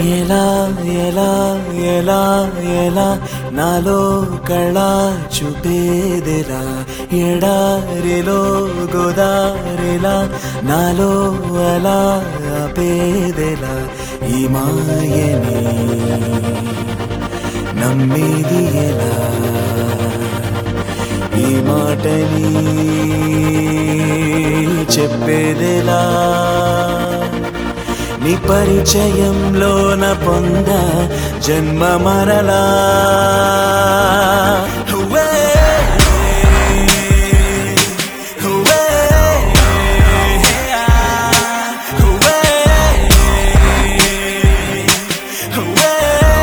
ఎలా ఎలా ఎలా ఎలా నాలో కళ చూపేదిలా ఎడారిలో గోదారిలా నాలో అలా ఆపేదిలా ఈ మాయని నమ్మేది ఎలా ఈ మాటని చెప్పేదెలా నీ పరిచయంలోన పొంద జన్మ మరలా హువే, హువే, హువే, హువే.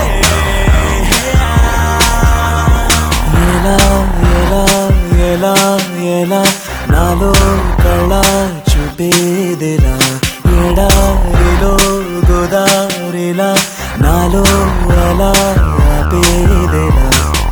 ఎలా ఎలా ఎలా ఎలా నాలో కళ చూపేదిలా ఎడారిలో గోదారిలా నాలో అలా ఆపేదిలా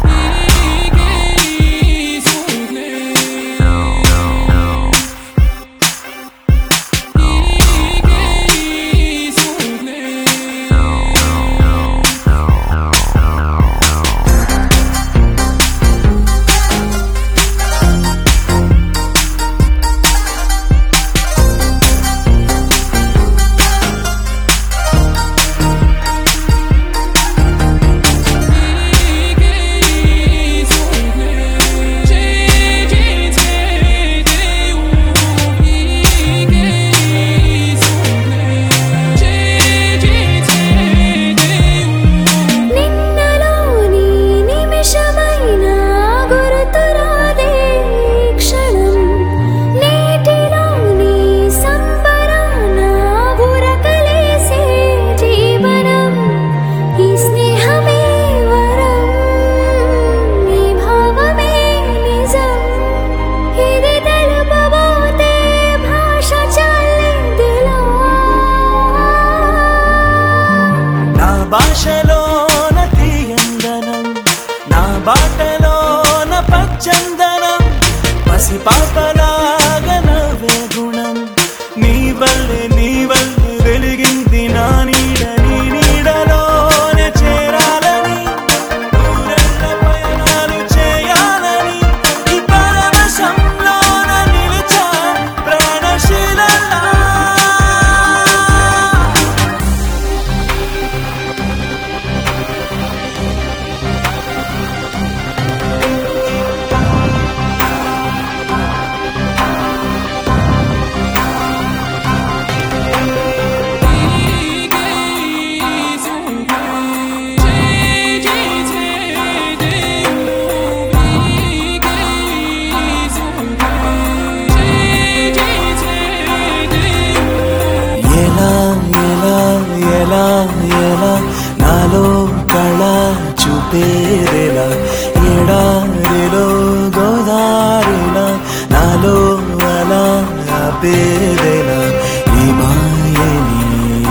నిన్నలోని నిమిషమైన గుర్తురాదే క్షణం నేటిలోని సంబరాన ఉరకలేసే జీవనం ఈ స్నేహమే వరం ఈ భావమే నిజం ఇది తెలుపబోతే భాష చాలేదిలా నా భాషలోన తీయందనం నా బాటలోన పచ్చందనం పసిపాపలాగా నవ్వే గుణం నీ వల్లే నీ వల్లే వెలిగింది నా నీడ నీ నీడలోనే చేరాలని ఊరెళ్ళ పయనాలు చేయాలని ఈ పరవశంలోన నిలిచా ప్రాణశీలలా ఎలా ఎలా ఎలా ఎలా నాలో కళ చూపేదెలా ఎడారిలో గోదారిలా నాలో అలా ఆపేదెలా ఈ మాయని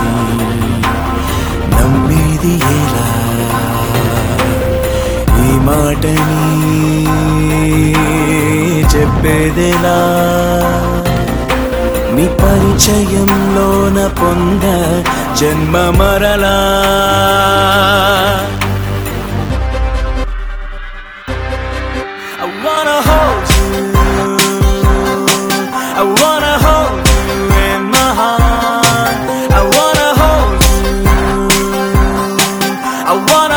నమ్మేది ఎలా ఈ మాటని చెప్పేదెలా నీ పరిచయంలోన పొంద జన్మ మరలా I wanna hold you I wanna hold you in my heart I wanna hold you I wanna